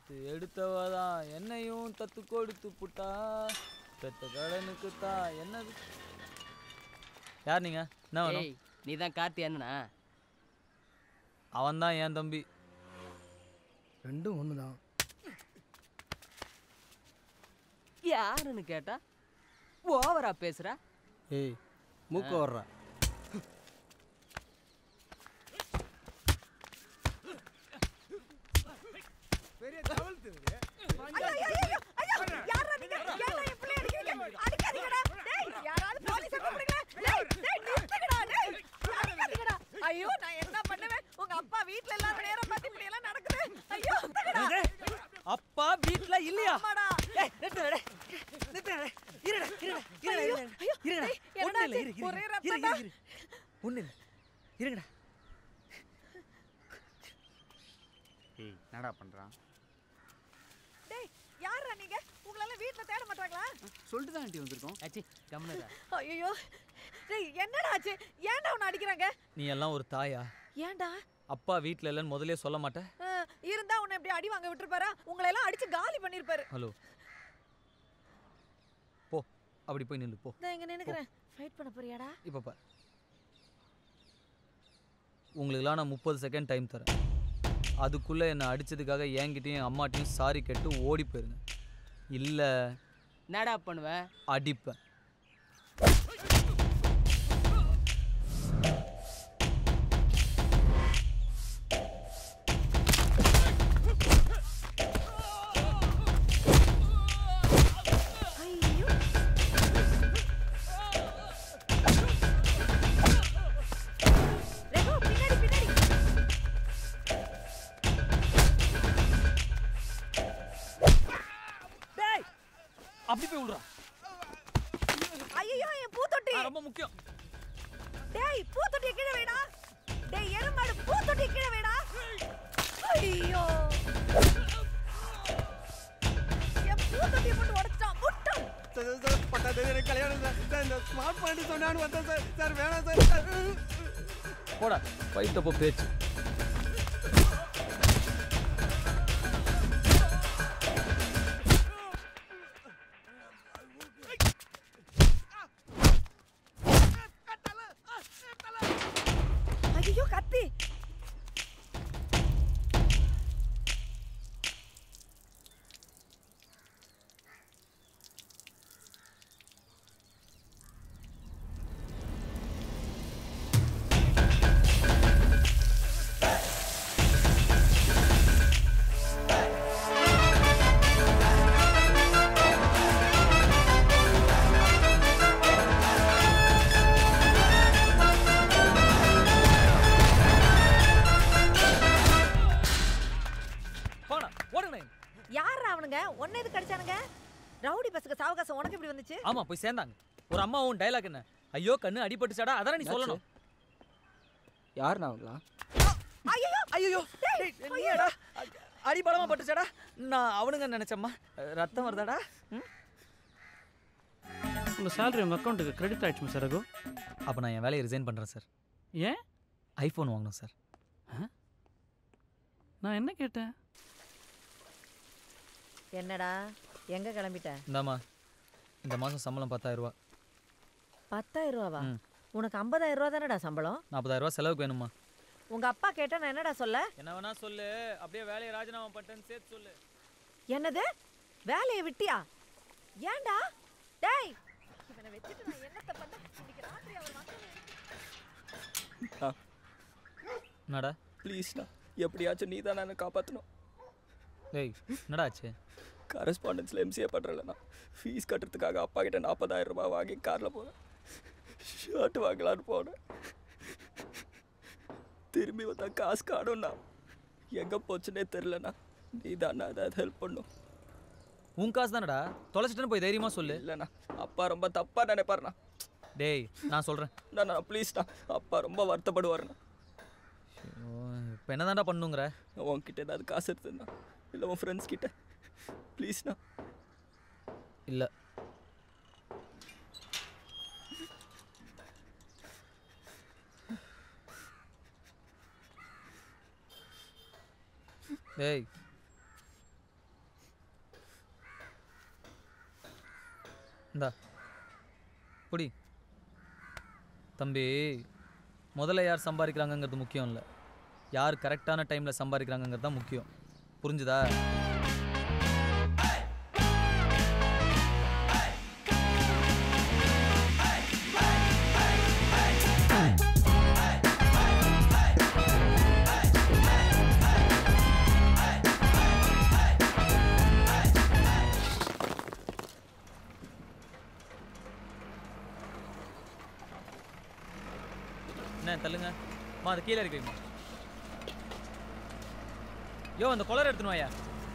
தத்து எடுத்தவதான் என்னையும் தத்து கொடுத்து புட்டா பெத்த கடனுக்கு தான் என்னது யார் நீங்க என்ன வேணும் ஏய் நீ தான் கார்த்தி அண்ணனா அவன் தான் என் தம்பி ரெண்டும் ஒன்று தான் யாருன்னு கேட்டா ஓவரா பேசுற ஏய் மூக்க வர்றா ஐயோ நான் என்ன பண்ணுவேன் உங்க அப்பா வீட்ல எல்லாரும் நேரம் பார்த்து இப்படி எல்லாம் நடக்குது ஐயோ அப்பா வீட்ல இல்லையா அம்மாடா ஏய் நிறுத்துடா டேய். நிறுத்துடா டேய். இருடா இருடா இருடா ஐயோ, இருடா ஐயோ, இருடா டேய், ஒண்ணு என்னடா இல்ல இரு ஆச்சு? இரு ஒரே இரு ரத்தம்டா. இரு ஒண்ணு இல்ல இருங்கடா ஏய் என்னடா பண்றான் டேய் யாரா நீங்க உங்களால வீட்ல தேட மாட்டாங்களா சொல்லிட்டு தான் ஆண்டி வந்திருக்கோம் அச்சி கம்முனதா ஐயோ டேய் என்னடா ஆச்சு ஏன்டா உன்னை அடிக்கிறாங்க நீ எல்லாம் ஒரு தாயா ஏன்டா அப்பா வீட்ல இல்லைன்னு முதல்லயே சொல்ல மாட்டேன் அஹ், இருந்தா உன்னை இப்படி அடி வாங்க விட்டுருப்பாரா உங்களை எல்லாம் அடிச்சு காலி பண்ணிருப்பாரு ஹலோ போ அப்படி போய் நில்லு போ நான் இங்க நினைக்கிறேன் ஃபைட் பண்ண போறியாடா இப்போ பார் உங்களுக்குலாம் நான் முப்பது செகண்ட் டைம் தரேன் அதுக்குள்ளே என்னை அடித்ததுக்காக என்கிட்டயும் என் அம்மாட்டையும் சாரி கேட்டு ஓடி போயிருங்க இல்லை என்னடா பண்ணுவ அடிப்பேன் ஐயோ ரெகோ பின்னாடி பின்னாடி டேய் அப்படி போய் விடுறா ஐயோ என் பூத்தொட்டி ரொம்ப முக்கியம் டேய் பூத்தொட்டிய கீழே வைடா டேய் எருமாடு பூத்தொட்டிய கீழே வைடா ஐயோ என் பூத்தொட்டிய போட்டு உடைச்சான் முட்டம் சார் சார், சார் பத்தாம் தேதி எனக்கு கல்யாணம் சார் சார் இந்த ஸ்மார்ட் பாயிண்ட் சொன்னான்னு வந்தேன் சார் சார் வேணாம் சார் சார் போடா ஃபைட்டப்போ பேச்சு ஐயோ கத்தி போடா ஓடுங்க யாரா அவனுங்க ஒன்னே எது கடிச்சானுங்க ரவுடி பஸ்ஸுக்கு சாவகாசம் உனக்கு எப்படி வந்துச்சு ஆமா போய் சேர்ந்தாங்க ஒரு அம்மாவும் டைலாக் என்ன ஐயோ கண்ணு அடிபட்டுச்சாடா அதானே நீ சொல்லணும் யாருண்ணா அவங்களா ஐயோ ஐயோ நீடா அடிபடமா பட்டுச்சாடா நான் அவனுங்க நினைச்சம்மா ரத்தம் வருதாடா ம்? உங்கள் சேலரி உங்கள் அக்கௌண்ட்டுக்கு கிரெடிட் ஆயிடுச்சு சார் ரகு அப்போ நான் என் வேலையை ரிசைன் பண்ணுறேன் சார் ஏன் ஐஃபோன் வாங்கணும் சார் நான் என்ன கேட்டேன் என்னடா எங்க கிளம்பிட்ட இந்தாம்மா இந்த மாதம் சம்பளம் பத்தாயிரம் ரூபா பத்தாயிரம் ரூபாவா ம். உனக்கு ஐம்பதாயிரம் ரூபா தானடா சம்பளம் நாற்பதாயிரம் ரூபா செலவுக்கு வேணுமா உங்க அப்பா கேட்டா நான் என்னடா சொல்ல என்ன வேணா சொல்லு அப்படியே வேலையை ராஜினாமா பண்ணிட்டேன்னு சேர்த்து சொல்லு என்னது வேலையை விட்டியா ஏன்டா டேய் இவனை வச்சுட்டு நான் என்னத்த பண்ண இன்னைக்கு ராத்திரி அவர் வந்து என்னடா ப்ளீஸ்ண்ணா எப்படியாச்சும் நீ தான் என்னை காப்பாற்றணும் டேய் என்னடா ஆச்சு கரஸ்பாண்டன்ஸில் எம்சிஏ பண்ணுறலண்ணா ஃபீஸ் கட்டுறதுக்காக அப்பா கிட்ட நாற்பதாயிரம் ரூபாய் வாங்கி காரில் போனேன் ஷர்ட் வாங்கலான்னு போனேன் திரும்பி வந்தா காசு காணும்ண்ணா எங்கே போச்சுன்னே தெரிலண்ணா நீ தானே அதை ஹெல்ப் பண்ணும் உன் காசு தானடா தொலைச்சிட்டுன்னு போய் தைரியமா சொல்லு இல்லைண்ணா அப்பா ரொம்ப தப்பாக நினைப்பாருண்ணா டேய் நான் சொல்கிறேன் நான் ப்ளீஸ்ண்ணா அப்பா ரொம்ப வருத்தப்படுவாருண்ணா இப்போ என்னதான்டா பண்ணுங்கிற உன்கிட்ட ஏதாவது காசு இருக்குதுண்ணா இல்லை உன் ஃப்ரெண்ட்ஸ் கிட்ட ப்ளீஸ்ண்ணா இல்லை டேய் இந்தா புடி தம்பி முதல்ல யார் சம்பாதிக்கிறாங்கங்கிறது முக்கியம் இல்லை யார் கரெக்டான டைமில் சம்பாதிக்கிறாங்கங்கிறது தான் முக்கியம் புரிஞ்சுதா என்ன தள்ளுங்க மா அது கீழே இருக்குமா யோ அந்த கொலர் எடுத்துன்னு வாயா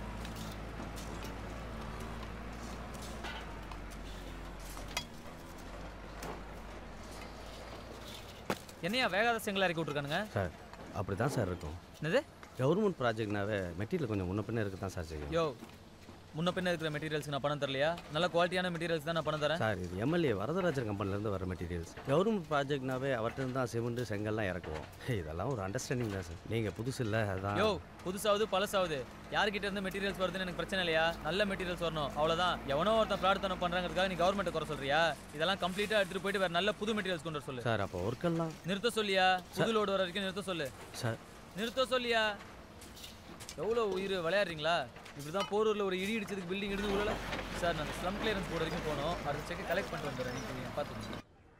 என்னையா வேகாத செங்கலா இறக்கி விட்ருக்கானுங்க சார் அப்படி தான் சார் இருக்கும் என்னது கவர்மெண்ட் ப்ராஜெக்ட்னாவே மெட்டீரியல் கொஞ்சம் முன்ன பின்ன இருக்க தான் சார் செய்யும் யோ முன்ன பின்ன இருக்கிற மெட்டீரியல்ஸ் நான் பணம் தரலையா நல்ல குவாலிட்டியான மெட்டீரியல்ஸ் தான் நான் பணம் தரேன் சார் இது எம்எல்ஏ வரதராஜர் கம்பெனிலேருந்து வர மெட்டீரியல்ஸ் கவர்மெண்ட் ப்ராஜெக்ட்னாவே அவர்கிட்ட இருந்து தான் சிமெண்ட் செங்கல்லாம் இறக்குவோம் இதெல்லாம் ஒரு அண்டர்ஸ்டாண்டிங் தான் சார் நீங்கள் புதுசு இல்லை அதான் யோ புதுசாவது பழசாவது யார்கிட்ட இருந்து மெட்டீரியல்ஸ் வருதுன்னு எனக்கு பிரச்சனை இல்லையா நல்ல மெட்டீரியல்ஸ் வரணும் அவ்வளவுதான் எவனோ ஒருத்தன் பிரார்த்தனை பண்றாங்கிறதுக்காக நீ கவர்மெண்ட் குறை சொல்றியா இதெல்லாம் கம்ப்ளீட்டா எடுத்துட்டு போயிட்டு வேற நல்ல புது மெட்டீரியல்ஸ் கொண்டு வர சொல்லு சார் அப்போ ஒர்க்கெல்லாம் நிறுத்த சொல்லியா புது லோடு வர வரைக்கும் நிறுத்த சொல்லு சார் நிறுத்த சொல்லியா எவ்வளோ உயிர் விளையாடுறீங்களா இப்படி தான் போரூரில் ஒரு இடி இடிச்சதுக்கு பில்டிங் இடிச்சு விழல சார் நான் ஸ்லம் கிளியரன்ஸ் போர்டு வரைக்கும் போனோம் அடுத்த செக்கை கலெக்ட் பண்ணிட்டு வந்துடுறேன் நீங்கள் பார்த்துக்கோங்க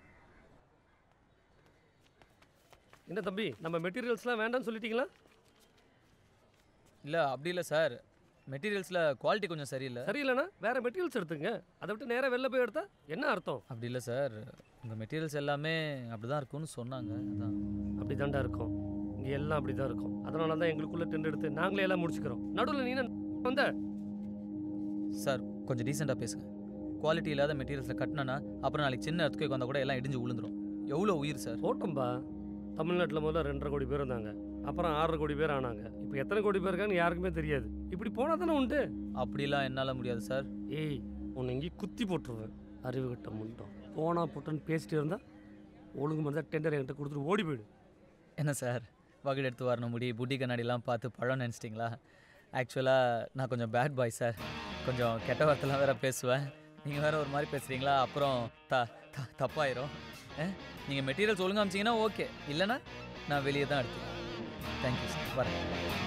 என்ன தம்பி நம்ம மெட்டீரியல்ஸ்லாம் வேண்டாம்னு சொல்லிட்டீங்களா இல்லை அப்படி இல்லை சார் மெட்டீரியல்ஸில் குவாலிட்டி கொஞ்சம் சரியில்லை சரியில்லைண்ணா வேற மெட்டீரியல்ஸ் எடுத்துங்க அதை விட்டு நேரா வெளில போய் எடுத்தா என்ன அர்த்தம் அப்படி இல்லை சார் உங்கள் மெட்டீரியல்ஸ் எல்லாமே அப்படி தான் இருக்கும்னு சொன்னாங்க அதான் அப்படி தாண்டா இருக்கும் இங்கே எல்லாம் அப்படி தான் இருக்கும் அதனால தான் எங்களுக்குள்ள டெண்ட் எடுத்து நாங்களே எல்லாம் முடிச்சுக்கிறோம் நடுவில் நீ என்ன வந்த சார் கொஞ்சம் டீசெண்டாக பேசுங்க குவாலிட்டி இல்லாத மெட்டீரியல்ஸில் கட்டினா அப்புறம் நாளைக்கு சின்ன இடத்துக்கு வந்தால் கூட எல்லாம் இடிஞ்சு விழுந்துரும் எவ்வளோ உயிர் சார் போட்டோம்பா தமிழ்நாட்டில் முதல்ல ரெண்டரை கோடி பேர் இருந்தாங்க அப்புறம் ஆறரை கோடி பேர் ஆனாங்க இப்போ எத்தனை கோடி பேர் இருக்காங்கன்னு யாருக்குமே தெரியாது இப்படி போனால் தானே உண்டு அப்படிலாம் என்னால் முடியாது சார் ஏய் உன்னை இங்கே குத்தி போட்டுருவேன் அறிவு கிட்ட முண்டோம் போனா போட்டோன்னு பேசிட்டு இருந்தா ஒழுங்கு மாதிரி டெண்டர் என்கிட்ட கொடுத்துட்டு ஓடி போயிடு என்ன சார் வகுடு எடுத்து வரணும் முடி புட்டி கண்ணாடிலாம் பார்த்து பழம் நினச்சிட்டிங்களா ஆக்சுவலாக நான் கொஞ்சம் பேட் பாய் சார் கொஞ்சம் கெட்ட வார்த்தைலாம் வேற பேசுவேன் நீங்கள் வேற ஒரு மாதிரி பேசுகிறீங்களா அப்புறம் த த தப்பாயிரும் நீங்கள் மெட்டீரியல்ஸ் ஒழுங்கா அமிச்சிங்கன்னா ஓகே இல்லைன்னா நான் வெளியே தான் எடுத்துக்கிறேன் தேங்க்யூ சார் வரேன்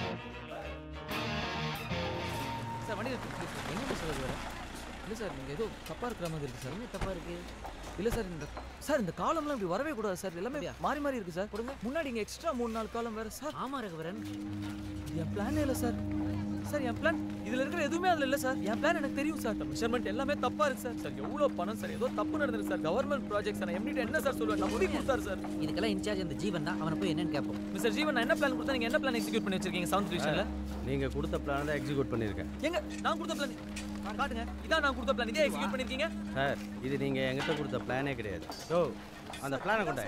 சார் வண்டி எங்கே சார் வேறு இல்லை சார் நீங்கள் ஏதோ தப்பாக இருக்கிற மாதிரி இருக்குது சார் என்ன தப்பாக இருக்குது இல்லை சார் இந்த சார் இந்த காலம்லாம் இப்படி வரவே கூடாது சார் எல்லாமே மாறி மாறி இருக்கு சார் கொடுங்க முன்னாடி இங்கே எக்ஸ்ட்ரா மூணு நாலு காலம் வேறு சார் ஆமா ரகுவரன் என் பிளானே இல்லை சார் சார் என் பிளான் இதில் இருக்கிற எதுவுமே அதில் இல்லை சார் என் பிளான் எனக்கு தெரியும் சார் மெஷர்மெண்ட் எல்லாமே தப்பாக இருக்கு சார் சார் எவ்வளோ பணம் சார் ஏதோ தப்பு நடந்திருக்கு sir government project sir MD என்ன சார் சொல்லுவேன் நம்பி கொடுத்தாரு சார் இதுக்கெல்லாம் இன்சார்ஜ் அந்த ஜீவன் தான் அவனை போய் என்னன்னு கேட்போம் மிஸ்டர் ஜீவன் நான் என்ன பிளான் கொடுத்தா நீங்கள் என்ன பிளான் எக்ஸிக்யூட் பண்ணி வச்சிருக்கீங்க சவுண்ட் டிவிஷனில் நீங்கள் கொடுத்த பிளான் தான் எக்ஸிக்யூட் பண்ணியிருக்கேன் எங்க நான் கொடுத்த பிளான் காட்டுங்க இதான் நான் கொடுத்த பிளான் இதே எக்ஸிக்யூட் பண்ணிருக்கீங்க சார் இது நீங்கள் என்கிட்ட கொடுத்த பிளானே கிடையாது ஸோ அந்த பிளானை கொண்டாய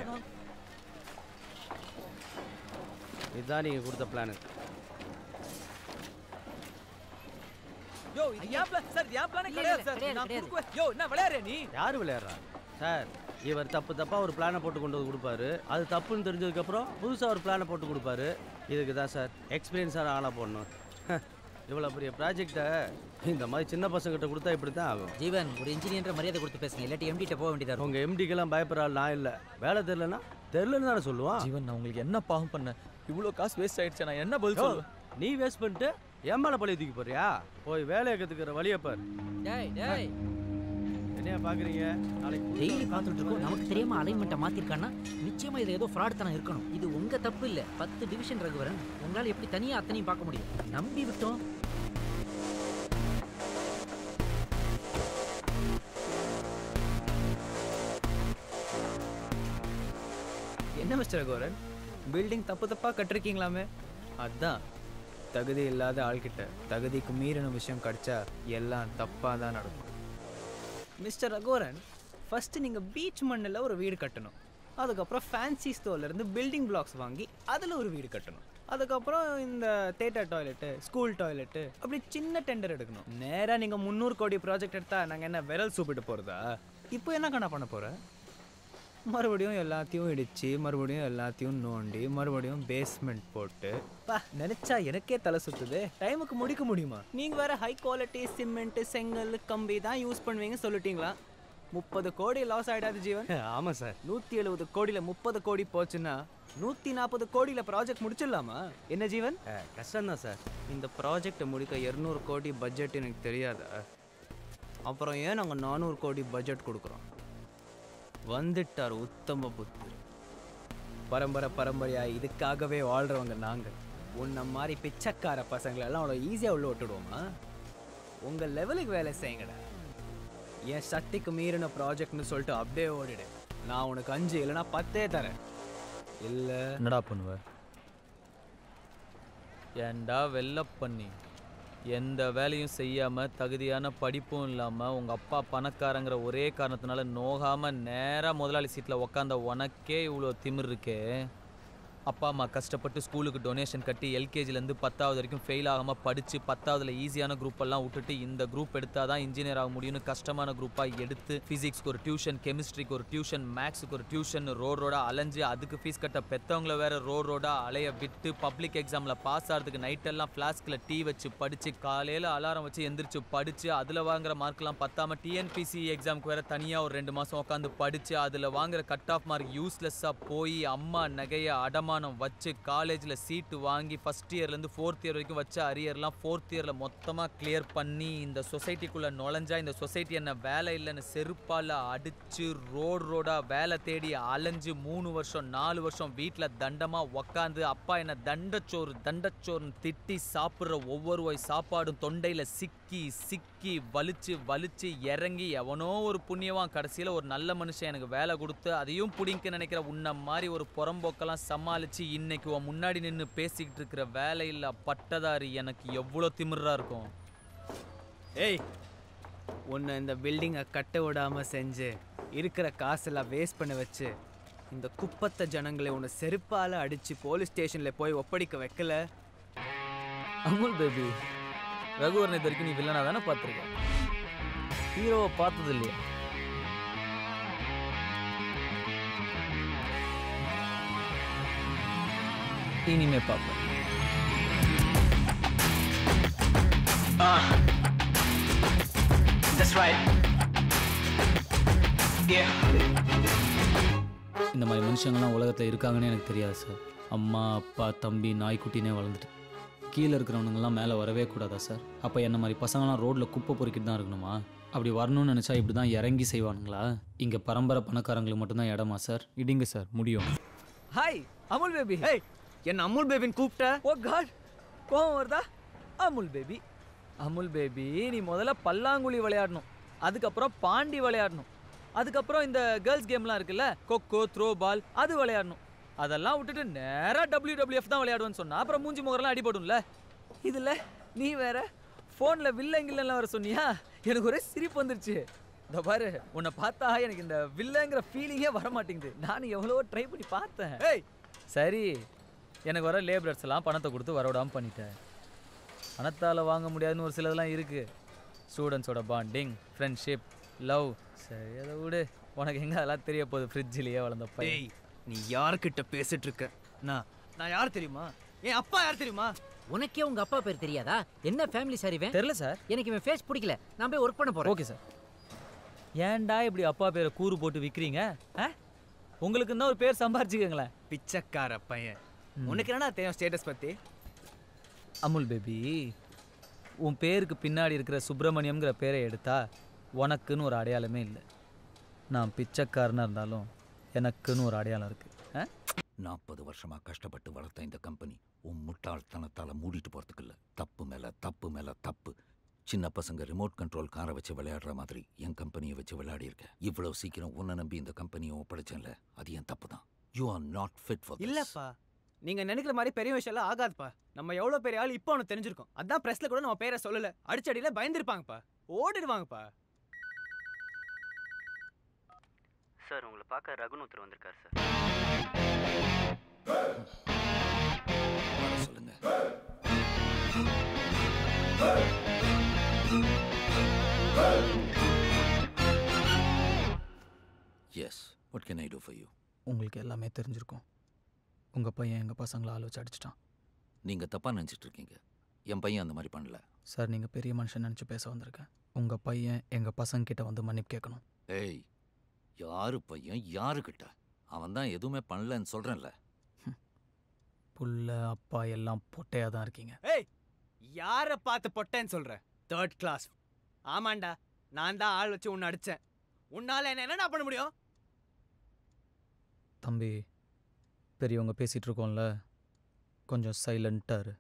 இதுதான் நீங்கள் கொடுத்த பிளானு யோ இது என் பிளான் சார் இது என் பிளானே கிடையாது சார் கிடையாது, நான் கிடையாது. கொடுக்குவேன் யோ என்ன விளையாடுற நீ யார் விளையாடுறா சார் இவர் தப்பு தப்பாக ஒரு பிளானை போட்டு கொண்டு வந்து கொடுப்பாரு அது தப்புன்னு தெரிஞ்சதுக்கப்புறம் புதுசாக ஒரு பிளானை போட்டு கொடுப்பாரு இதுக்கு தான் சார் எக்ஸ்பீரியன்ஸான ஆளாக போடணும் இவ்வளோ பெரிய ப்ராஜெக்டை இந்த மாதிரி சின்ன பசங்கிட்ட கொடுத்தா இப்படி தான் ஆகும் ஜீவன் ஒரு இன்ஜினியர் மரியாதை கொடுத்து பேசுங்க இல்லாட்டி எம்டிட்ட போக வேண்டியதா இருக்கும் உங்கள் எம்டிக்கெல்லாம் பயப்படுற ஆள் நான் இல்லை வேலை தெரிலனா தெரிலன்னு தானே சொல்லுவான் ஜீவன் நான் உங்களுக்கு என்ன பாவம் பண்ணேன் இவ்வளோ காசு வேஸ்ட் ஆயிடுச்சு நான் என்ன பதில் யோ, சொல்லுவேன் நீ வேஸ்ட் பண்ணிட்டு என் மேலே பழைய தூக்கி போறியா போய் வேலையை கற்றுக்கிற வழியை பார் டேய் டேய் என்னையா பார்க்குறீங்க நாளைக்கு டெய்லி பார்த்துட்டு இருக்கோம் நமக்கு தெரியாம அலைன்மெண்ட்டை மாத்திருக்கான்னா நிச்சயமா இது ஏதோ ஃப்ராட் தனம் இருக்கணும் இது உங்க தப்பு இல்ல பத்து டிவிஷன் ரகுவரன் உங்களால எப்படி தனியா அத்தனையும் பார்க்க முடியும் நம்பி விட்டோம் என்ன மிஸ்டர் கோரன் பில்டிங் தப்பு தப்பாக கட்டிருக்கீங்களாமே அதான் தகுதி இல்லாத ஆள்கிட்ட தகுதிக்கு மீறின விஷயம் கிடைச்சா எல்லாம் தப்பாக தான் நடக்கும் மிஸ்டர் ரகோரன் ஃபஸ்ட்டு நீங்கள் பீச் மண்ணில் ஒரு வீடு கட்டணும் அதுக்கப்புறம் ஃபேன்சி ஸ்டோர்லேருந்து பில்டிங் பிளாக்ஸ் வாங்கி அதில் ஒரு வீடு கட்டணும் அதுக்கப்புறம் இந்த தேட்டர் டாய்லெட்டு ஸ்கூல் டாய்லெட்டு அப்படி சின்ன டெண்டர் எடுக்கணும் நேராக நீங்கள் முந்நூறு கோடி ப்ராஜெக்ட் எடுத்தால் நாங்கள் என்ன விரல் சூப்பிட்டு போகிறதா இப்போ என்ன கண்ணா பண்ண போகிற மறுபடியும் எல்லாத்தையும் இடிச்சு மறுபடியும் எல்லாத்தையும் நோண்டி மறுபடியும் பேஸ்மெண்ட் போட்டு பா நினைச்சா எனக்கே தலை சுத்துது டைமுக்கு முடிக்க முடியுமா நீங்க வேற ஹை குவாலிட்டி சிமெண்ட் செங்கல் கம்பி தான் யூஸ் பண்ணுவீங்க சொல்லிட்டீங்களா முப்பது கோடி லாஸ் ஆயிடாது ஜீவன் ஆமாம் சார் நூற்றி எழுபது கோடியில் முப்பது கோடி போச்சுன்னா நூற்றி நாற்பது கோடியில் ப்ராஜெக்ட் முடிச்சிடலாமா என்ன ஜீவன் கஷ்டம்தான் சார் இந்த ப்ராஜெக்டை முடிக்க இரநூறு கோடி பட்ஜெட் எனக்கு தெரியாதா அப்புறம் ஏன் நாங்கள் நானூறு கோடி பட்ஜெட் கொடுக்குறோம் வந்துட்டார் உத்தம புத்தர் பரம்பரை பரம்பரையா இதுக்காகவே வாழ்றவங்க நாங்கள் உன்ன மாதிரி பிச்சைக்கார பசங்களெல்லாம் அவ்வளோ ஈஸியாக உள்ள விட்டுடுவோமா உங்கள் லெவலுக்கு வேலை செய்யுங்கடா என் சக்திக்கு மீறின ப்ராஜெக்ட்னு சொல்லிட்டு அப்படியே ஓடிடு நான் உனக்கு அஞ்சு இல்லைன்னா பத்தே தரேன் இல்லை என்னடா பண்ணுவ ஏன்டா வெள்ள பண்ணி எந்த வேலையும் செய்யாம தகுதியான படிப்பும் இல்லாம உங்க அப்பா பணக்காரங்கிற ஒரே காரணத்தினால நோகாம நேரா முதலாளி சீட்ல உக்காந்த உனக்கே இவ்வளோ திமிர் இருக்கே அப்பா அம்மா கஷ்டப்பட்டு ஸ்கூலுக்கு டொனேஷன் கட்டி எல்கேஜிலேருந்து பத்தாவது வரைக்கும் ஃபெயில் ஆகாமல் படித்து பத்தாவதுல ஈஸியான குரூப் எல்லாம் விட்டுட்டு இந்த குரூப் எடுத்தால் தான் இன்ஜினியர் ஆக முடியும்னு கஷ்டமான குரூப்பாக எடுத்து ஃபிசிக்ஸ்க்கு ஒரு டியூஷன் கெமிஸ்ட்ரிக்கு ஒரு டியூஷன் மேக்ஸுக்கு ஒரு டியூஷன் ரோட் ரோடாக அலைஞ்சு அதுக்கு ஃபீஸ் கட்ட பெற்றவங்கள வேற ரோட் ரோடாக அலைய விட்டு பப்ளிக் எக்ஸாமில் பாஸ் ஆகிறதுக்கு நைட்டெல்லாம் ஃப்ளாஸ்கில் டீ வச்சு படித்து காலையில் அலாரம் வச்சு எந்திரிச்சு படித்து அதில் வாங்குற மார்க்லாம் பத்தாம டிஎன்பிசி எக்ஸாமுக்கு வேற தனியாக ஒரு ரெண்டு மாதம் உட்காந்து படித்து அதில் வாங்குற கட் ஆஃப் மார்க் யூஸ்லெஸ்ஸாக போய் அம்மா நகையை அடமானம் வச்சு காலேஜில் சீட்டு வாங்கி ஃபஸ்ட் இயர்லேருந்து ஃபோர்த் இயர் வரைக்கும் வச்ச அரியர்லாம் ஃபோர்த் இயரில் மொத்தமாக கிளியர் பண்ணி இந்த சொசைட்டிக்குள்ளே நுழைஞ்சா இந்த சொசைட்டி என்ன வேலை இல்லைன்னு செருப்பால் அடித்து ரோடு ரோடாக வேலை தேடி அலைஞ்சு மூணு வருஷம் நாலு வருஷம் வீட்டில் தண்டமாக உக்காந்து அப்பா என்ன தண்டச்சோறு தண்டச்சோறுன்னு திட்டி சாப்பிட்ற ஒவ்வொரு வாய் சாப்பாடும் தொண்டையில் சிக்கி சிக்கி வலிச்சு வலிச்சு இறங்கி எவனோ ஒரு புண்ணியவான் கடைசியில் ஒரு நல்ல மனுஷன் எனக்கு வேலை கொடுத்து அதையும் பிடிக்க நினைக்கிற உன்ன மாதிரி ஒரு புறம்போக்கெல்லாம் சமாளித்து இன்னைக்கு உன் முன்னாடி நின்று பேசிக்கிட்டு இருக்கிற வேலையில்லா பட்டதாரி எனக்கு எவ்வளோ திமிரா இருக்கும் ஏய் உன்னை இந்த பில்டிங்கை கட்ட விடாம செஞ்சு இருக்கிற காசெல்லாம் வேஸ்ட் பண்ண வச்சு இந்த குப்பத்த ஜனங்களை உன்னை செருப்பால அடிச்சு போலீஸ் ஸ்டேஷன்ல போய் ஒப்படைக்க வைக்கல அமுல் பேபி ரகுவரன் இது வரைக்கும் நீ வில்லனா தானே பார்த்துருக்க ஹீரோவை பார்த்தது இல்லையா இனிமே பார்ப்போம் இந்த மாதிரி மனுஷங்கள்லாம் உலகத்தில் இருக்காங்கன்னு எனக்கு தெரியாது சார் அம்மா அப்பா தம்பி நாய்க்குட்டினே வளர்ந்துட்டு கீழே இருக்கிறவனுங்கெல்லாம் மேலே வரவே கூடாதா சார் அப்போ என்ன மாதிரி பசங்களாம் ரோட்டில் குப்பை பொறுக்கிட்டு தான் இருக்கணுமா அப்படி வரணும்னு நினச்சா இப்படி தான் இறங்கி செய்வானுங்களா இங்கே பரம்பரை பணக்காரங்களுக்கு மட்டும்தான் இடமா சார் இடிங்க சார் முடியும் ஹாய் அமுல் பேபி ஏய் என்ன அமுல் பேபின்னு கூப்பிட்ட ஓ காட் கோவம் வருதா அமுல் பேபி அமுல் பேபி நீ முதல்ல பல்லாங்குழி விளையாடணும் அதுக்கப்புறம் பாண்டி விளையாடணும் அதுக்கப்புறம் இந்த கேர்ள்ஸ் கேம்லாம் இருக்குல்ல கொக்கோ த்ரோ பால் அது விளையாடணும் அதெல்லாம் விட்டுட்டு நேராக டபிள்யூ தான் விளையாடுவேன்னு சொன்னா அப்புறம் மூஞ்சி முகரெல்லாம் அடிபடும்ல இதில் நீ வேற ஃபோனில் வில்லங்கில்லாம் வர சொன்னியா எனக்கு ஒரே சிரிப்பு வந்துருச்சு இந்த பாரு உன்னை பார்த்தா எனக்கு இந்த வில்லங்கிற ஃபீலிங்கே வர மாட்டேங்குது நானும் எவ்வளவோ ட்ரை பண்ணி பார்த்தேன் ஏய் சரி எனக்கு வர லேபரர்ஸ் எல்லாம் பணத்தை கொடுத்து வரவிடாம பண்ணிட்டேன் பணத்தால் வாங்க முடியாதுன்னு ஒரு சிலதெல்லாம் இருக்கு ஸ்டூடெண்ட்ஸோட பாண்டிங் ஃப்ரெண்ட்ஷிப் லவ் சரி அதை விடு உனக்கு எங்க அதெல்லாம் தெரிய போகுது ஃப்ரிட்ஜிலேயே வளர்ந்த பையன் டேய் நீ யார்கிட்ட பேசிட்டு இருக்க நான் நான் யார் தெரியுமா என் அப்பா யார் தெரியுமா உனக்கே உங்க அப்பா பேர் தெரியாதா என்ன ஃபேமிலி சார் இவன் தெரில சார் எனக்கு இவன் ஃபேஸ் பிடிக்கல நான் போய் ஒர்க் பண்ண போறேன் ஓகே சார் ஏன்டா இப்படி அப்பா பேரை கூறு போட்டு விற்கிறீங்க ஆ உங்களுக்கு தான் ஒரு பேர் சம்பாரிச்சுக்கங்களேன் பிச்சைக்கார பையன் உனக்கு என்னடா தெரியும் ஸ்டேட்டஸ் பத்தி அமுல் பேபி உன் பேருக்கு பின்னாடி இருக்கிற சுப்பிரமணியம்ங்கிற பேரை எடுத்தா உனக்குன்னு ஒரு அடையாளமே இல்லை நான் பிச்சைக்காரனாக இருந்தாலும் எனக்குன்னு ஒரு அடையாளம் இருக்கு ஆ நாற்பது வருஷமா கஷ்டப்பட்டு வளர்த்த இந்த கம்பெனி உன் முட்டாள்தனத்தால மூடிட்டு போறதுக்கு இல்ல தப்பு மேல தப்பு மேல தப்பு சின்ன பசங்க ரிமோட் கண்ட்ரோல் காரை வச்சு விளையாடுற மாதிரி என் கம்பெனியை வச்சு விளையாடி இருக்க இவ்வளவு சீக்கிரம் உன்னை நம்பி இந்த கம்பெனியை ஒப்படைச்சேன்ல அது என் தப்பு தான் you are not fit for இல்லப்பா நீங்க நினைக்கிற மாதிரி பெரிய விஷயம்லாம் ஆகாதுப்பா நம்ம எவ்வளவு பெரிய ஆள் இப்போ அவனுக்கு தெரிஞ்சிருக்கும் அதான் பிரஸ்ல கூட நம்ம பேரை சொல்லல அடிச்சடியில பயந்துருப்பாங்கப்பா ஓடிடுவாங்கப்பா சார் உங்களை பார்க்க ரகுன்னு ஒருத்தர் வந்திருக்காரு சார் சொல்லுங்க yes what can I do for you உங்களுக்கு எல்லாமே தெரிஞ்சிருக்கும் உங்கள் பையன் எங்கள் பசங்களை ஆள் வச்சு அடிச்சிட்டான் நீங்க தப்பா நினைச்சிட்டு இருக்கீங்க என் பையன் அந்த மாதிரி பண்ணல சார் நீங்கள் பெரிய மனுஷன் நினச்சி பேச வந்திருக்கேன் உங்கள் பையன் எங்கள் பசங்க கிட்ட வந்து மன்னிப்பு கேட்கணும் ஏய் யாரு பையன் யாருக்கிட்ட அவன் தான் எதுவுமே பண்ணலன்னு சொல்றேன்ல புள்ள அப்பா எல்லாம் பொட்டையாக தான் இருக்கீங்க ஏய் யாரை பார்த்து பொட்டேன்னு சொல்ற தேர்ட் கிளாஸ் ஆமாண்டா நான் தான் ஆள் வச்சு உன்னை அடிச்சேன் உன்னால என்ன என்னடா பண்ண முடியும் தம்பி பெரியவங்க பேசிகிட்டு இருக்கோம்ல கொஞ்சம் சைலண்ட்டாக இரு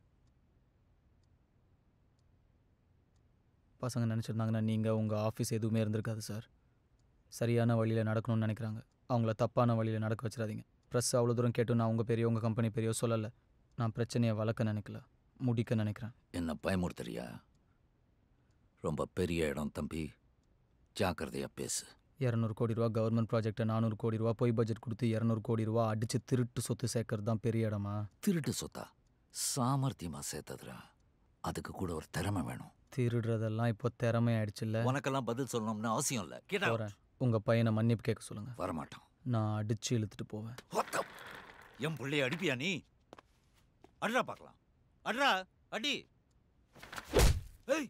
பசங்க நினச்சிருந்தாங்கன்னா நீங்கள் உங்கள் ஆஃபீஸ் எதுவுமே இருந்திருக்காது சார் சரியான வழியில் நடக்கணும்னு நினைக்கிறாங்க அவங்கள தப்பான வழியில் நடக்க வச்சிடாதீங்க ப்ரெஸ் அவ்வளோ தூரம் கேட்டு நான் உங்கள் பெரியவங்க கம்பெனி பெரிய சொல்லலை நான் பிரச்சனையை வளர்க்க நினைக்கல முடிக்க நினைக்கிறேன் என்ன பயமுறுத்துறியா ரொம்ப பெரிய இடம் தம்பி ஜாக்கிரதையா பேசு இரநூறு கோடி ரூபா கவர்மெண்ட் ப்ராஜெக்ட்டை நானூறு கோடி ரூபா பொய் பட்ஜெட் கொடுத்து இரநூறு கோடி ரூபா அடித்து திருட்டு சொத்து சேர்க்கறது தான் பெரிய இடமா திருட்டு சொத்தா சாமர்த்தியமா சேர்த்ததுடா அதுக்கு கூட ஒரு திறமை வேணும் திருடுறதெல்லாம் இப்போ திறமை ஆயிடுச்சுல்ல உனக்கெல்லாம் பதில் சொல்லணும்னு அவசியம் இல்லை கேட்டா போகிறேன் உங்கள் பையனை மன்னிப்பு கேட்க சொல்லுங்க வரமாட்டான் நான் அடிச்சு இழுத்துட்டு போவேன் என் பிள்ளைய அடிப்பியா நீ அட்ரா பார்க்கலாம் அட்ரா அடி ஏய்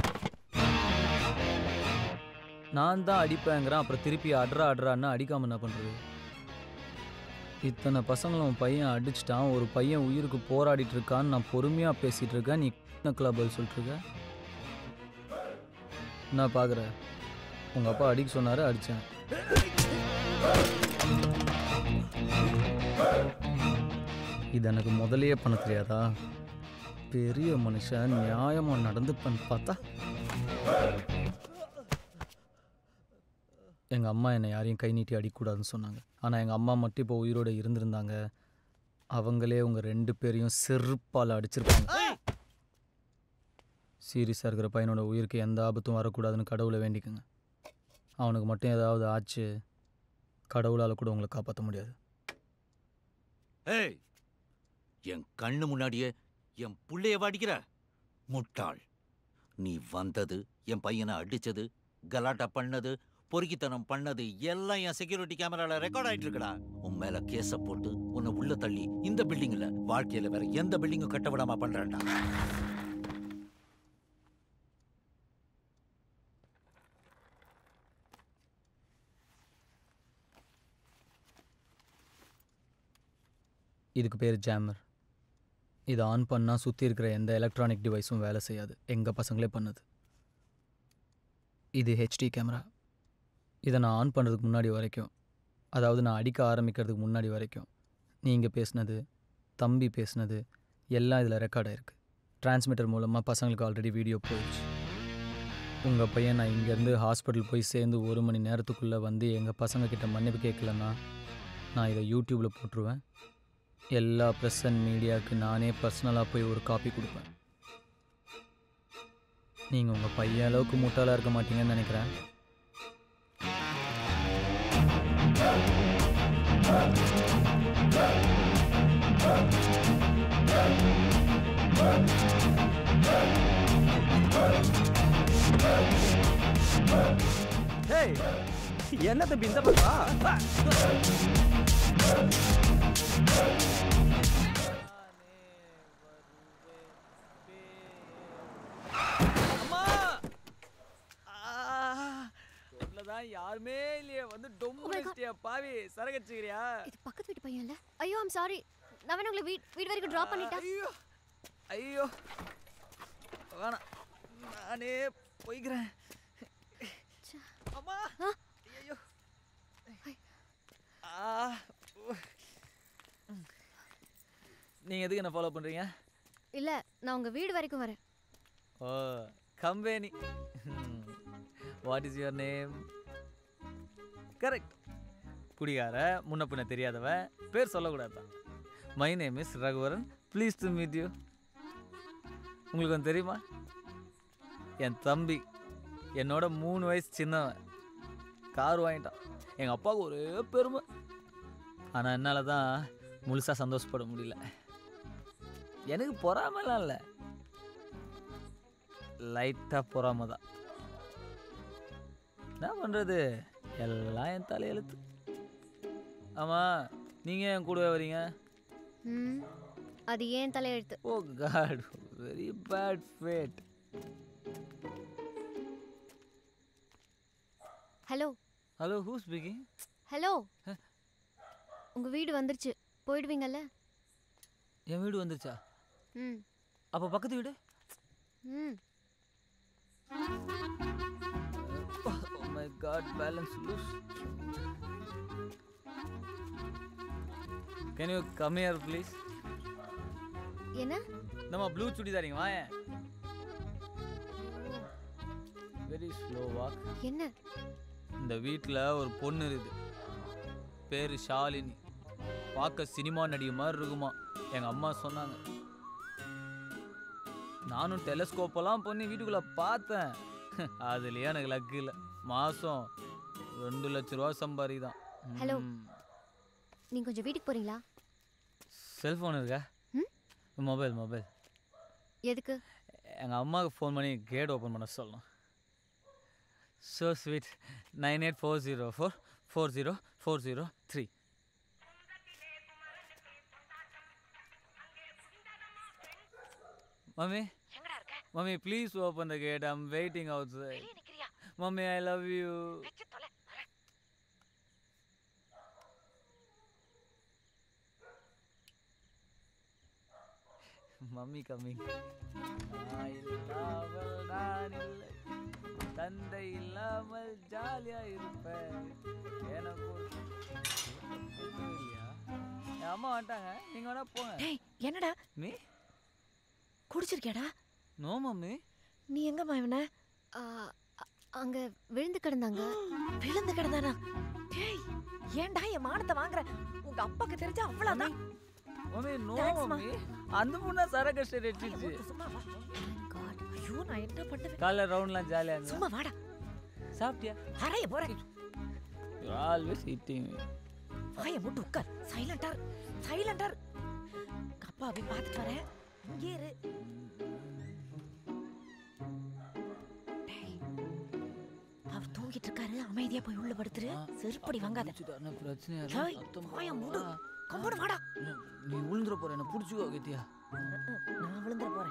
நான் தான் அடிப்பேங்கிறேன் அப்புறம் திருப்பி அட்ரா அட்ரான்னு அடிக்காம என்ன பண்ணுறது இத்தனை பசங்களும் உன் பையன் அடிச்சிட்டான் ஒரு பையன் உயிருக்கு போராடிட்டு இருக்கான்னு நான் பொறுமையாக பேசிகிட்டு இருக்கேன் நீ நக்கலா பதில் சொல்லிட்டு இருக்க என்ன பார்க்குற உங்கள் அப்பா அடிக்க சொன்னாரு அடித்தேன் இது எனக்கு முதல்லயே பண்ண தெரியாதா பெரிய மனுஷன் நியாயமாக நடந்து பண்ண பார்த்தா எங்கள் அம்மா என்னை யாரையும் கை நீட்டி அடிக்கக்கூடாதுன்னு சொன்னாங்க ஆனால் எங்கள் அம்மா மட்டும் இப்போ உயிரோட இருந்திருந்தாங்க அவங்களே உங்கள் ரெண்டு பேரையும் செருப்பால் அடிச்சிருப்பாங்க சீரியஸாக இருக்கிற பையனோட உயிருக்கு எந்த ஆபத்தும் வரக்கூடாதுன்னு கடவுளை வேண்டிக்கோங்க அவனுக்கு மட்டும் ஏதாவது ஆச்சு கடவுளால் கூட உங்களை காப்பாற்ற முடியாது ஏய் என் கண்ணு முன்னாடியே என் புள்ளைய வாடிக்கிற முட்டாள் நீ வந்தது என் பையனை அடிச்சது கலாட்டா பண்ணது பொறுக்கித்தனம் பண்ணது எல்லாம் என் செக்யூரிட்டி கேமரால ரெக்கார்ட் ஆயிட்டு இருக்குடா உன் மேல கேஸ போட்டு உன்னை உள்ள தள்ளி இந்த பில்டிங்ல வாழ்க்கையில வேற எந்த பில்டிங்கும் கட்ட விடாம பண்றேன்டா இதுக்கு பேர் ஜாமர் இதை ஆன் பண்ணால் சுற்றி இருக்கிற எந்த எலக்ட்ரானிக் டிவைஸும் வேலை செய்யாது எங்கள் பசங்களே பண்ணுது இது ஹெச்டி கேமரா இதை நான் ஆன் பண்ணுறதுக்கு முன்னாடி வரைக்கும் அதாவது நான் அடிக்க ஆரம்பிக்கிறதுக்கு முன்னாடி வரைக்கும் நீங்கள் பேசுனது தம்பி பேசுனது எல்லாம் இதில் ரெக்கார்ட் ஆயிருக்கு டிரான்ஸ்மிட்டர் மூலமாக பசங்களுக்கு ஆல்ரெடி வீடியோ போயிடுச்சு உங்கள் பையன் நான் இங்கேருந்து ஹாஸ்பிட்டல் போய் சேர்ந்து ஒரு மணி நேரத்துக்குள்ளே வந்து எங்கள் பசங்க கிட்ட மன்னிப்பு கேட்கலன்னா நான் இதை யூடியூப்பில் போட்டுருவேன் எல்லா ப்ரெஸ் அண்ட் மீடியாவுக்கு நானே பர்சனலாக போய் ஒரு காப்பி கொடுப்பேன் நீங்கள் உங்கள் பையன் அளவுக்கு முட்டாளாக இருக்க மாட்டீங்கன்னு நினைக்கிறேன் ஏய் என்ன தம்பி இந்த பக்கம் அம்மா தான் யாருமே இல்லையே வந்து டொம்மு வச்சிட்டியா பாவி சரகச்சுக்கிறியா இது பக்கத்து வீட்டு பையன் இல்ல ஐயோ ஐம் சாரி நான் வேணா உங்களை வீட் வீடு வரைக்கும் ட்ராப் பண்ணிட்டேன் ஐயோ ஐயோ வேணாம் நானே போய்க்கிறேன் அம்மா ஐயோ ஆ நீங்கள் எதுக்கு என்ன ஃபாலோ பண்ணுறீங்க இல்ல நான் உங்க வீடு வரைக்கும் வரேன் ஓ company what is your name correct குடிகார முன்ன பின்ன தெரியாதவ பேர் சொல்லக்கூடாது தான் my name is Raghuvaran please to meet you உங்களுக்கு ஒன்று தெரியுமா என் தம்பி என்னோட மூணு வயசு சின்னவன் கார் வாங்கிட்டான் எங்கள் அப்பாவுக்கு ஒரே பெருமை ஆனால் என்னால் தான் முழுசாக சந்தோஷப்பட முடியல எனக்கு பொறாமலாம் இல்லை லைட்டாக பொறாம தான் என்ன பண்ணுறது எல்லாம் என் தலையெழுத்து ஆமாம் நீங்கள் என் கூடவே வரீங்க ம் அது ஏன் தலையெழுத்து oh god very bad fate hello hello who speaking hello உங்க வீடு வந்துருச்சு போயிடுவீங்கல்ல என் வீடு வந்துருச்சா ம் அப்போ பக்கத்து வீடு ம் Oh my god, balance loose. Can you come here, please? என்ன நம்ம ப்ளூ சுடிதாரிங்க வாயேன் வெரி ஸ்லோ வாக் என்ன இந்த வீட்டில் ஒரு பொண்ணு இருக்குது பேர் ஷாலினி பார்க்க சினிமா நடிகை மாதிரி இருக்குமா எங்கள் அம்மா சொன்னாங்க நானும் டெலஸ்கோப்பெல்லாம் பண்ணி வீட்டுக்குள்ளே பார்த்தேன் அதுலேயே எனக்கு லக்கு இல்லை மாதம் ரெண்டு லட்ச ரூபா சம்பாதிதான் ஹலோ நீங்க கொஞ்சம் வீட்டுக்கு போறீங்களா செல்ஃபோன் இருக்கா மொபைல் மொபைல் எதுக்கு எங்கள் அம்மாவுக்கு ஃபோன் பண்ணி கேட் ஓப்பன் பண்ண சொல்லணும் so sweet nine eight four zero four four zero four zero three mummy mummy please open the gate I'm waiting outside mummy I love you mummy coming இல்லாமல் நான் இல்லை தந்தை இல்லாமல் ஜாலியா இருப்பேன் எனக்கு ஒரு பொண்ணு இல்லையா என் அம்மா வந்துட்டாங்க நீங்க வேணா போங்க டேய் என்னடா மீ குடிச்சிருக்கியாடா நோ மம்மி நீ எங்கம்மா இவன ஆ, அ- அங்க விழுந்து கிடந்தாங்க விழுந்து கிடந்தானா டேய் ஏன்டா என் மானத்தை வாங்குற உங்க அப்பாக்கு தெரிஞ்சா அவ்வளவுதான் mummy no Thanks, ma. Mummy அந்த பொண்ணா சரக்கு ஸ்டேட் அடிச்சிச்சு சும்மா வா ஐயோ நான் என்ன பண்ணுவேன் காலைல ரவுண்ட்லாம் ஜாலியா இருந்தா சும்மா வாடா சாப்பிட்டியா அறைய போறேன் யூ ஆல்வேஸ் ஈட்டிங் வாயை மூட்டு உட்கார் சைலண்டா சைலண்டா அப்பா போய் பார்த்துட்டு வரேன் இங்கே இரு டேய், அவர் தூங்கிட்டு இருக்காரு அமைதியா போய் உள்ள படுத்துரு செருப்படி வாங்காத பிரச்சனை ஏய், வாயை மூடு கம்முனு வாடா நீ விழுந்துற போற என்ன புடிச்சுக்கோ கத்தியா நான் விழுந்துற போறேன்